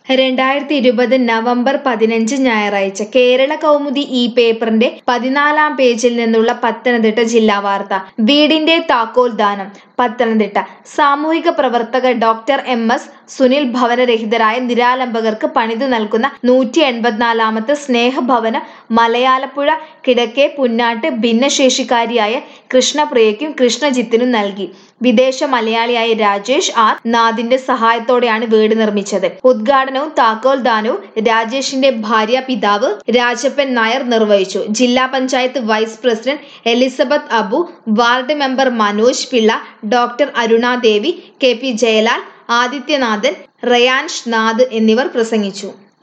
രണ്ടായിരത്തി ഇരുപത് നവംബർ പതിനഞ്ച് ഞായറാഴ്ച കേരള കൗമുദി ഈ പേപ്പറിന്റെ പതിനാലാം പേജിൽ നിന്നുള്ള പത്തനംതിട്ട ജില്ലാ വാർത്ത വീടിന്റെ താക്കോൽ ദാനം പത്തനംതിട്ട സാമൂഹിക പ്രവർത്തക ഡോക്ടർ എം എസ് സുനിൽ ഭവനരഹിതരായ നിരാലംബകർക്ക് പണിതു നൽകുന്ന നൂറ്റി എൺപത്തിനാലാമത്തെ സ്നേഹഭവനം മലയാലപ്പുഴ കിഴക്കേ പുന്നാട്ട് ഭിന്നശേഷിക്കാരിയായ കൃഷ്ണപ്രിയയ്ക്കും കൃഷ്ണജിത്തിനും നൽകി വിദേശ മലയാളിയായ രാജേഷ് ആർ നാഥിന്റെ സഹായത്തോടെയാണ് വീട് നിർമ്മിച്ചത് ഉദ്ഘാടനവും താക്കോൽ ദാനവും രാജേഷിന്റെ ഭാര്യ പിതാവ് രാജപ്പൻ നായർ നിർവഹിച്ചു ജില്ലാ panchayat vice president Elizabeth Abu ward member Manoj Pillai doctor Arunadevi K P Jayalal Adityanathan Rayansh Nath എന്നിവർ പ്രസംഗിച്ചു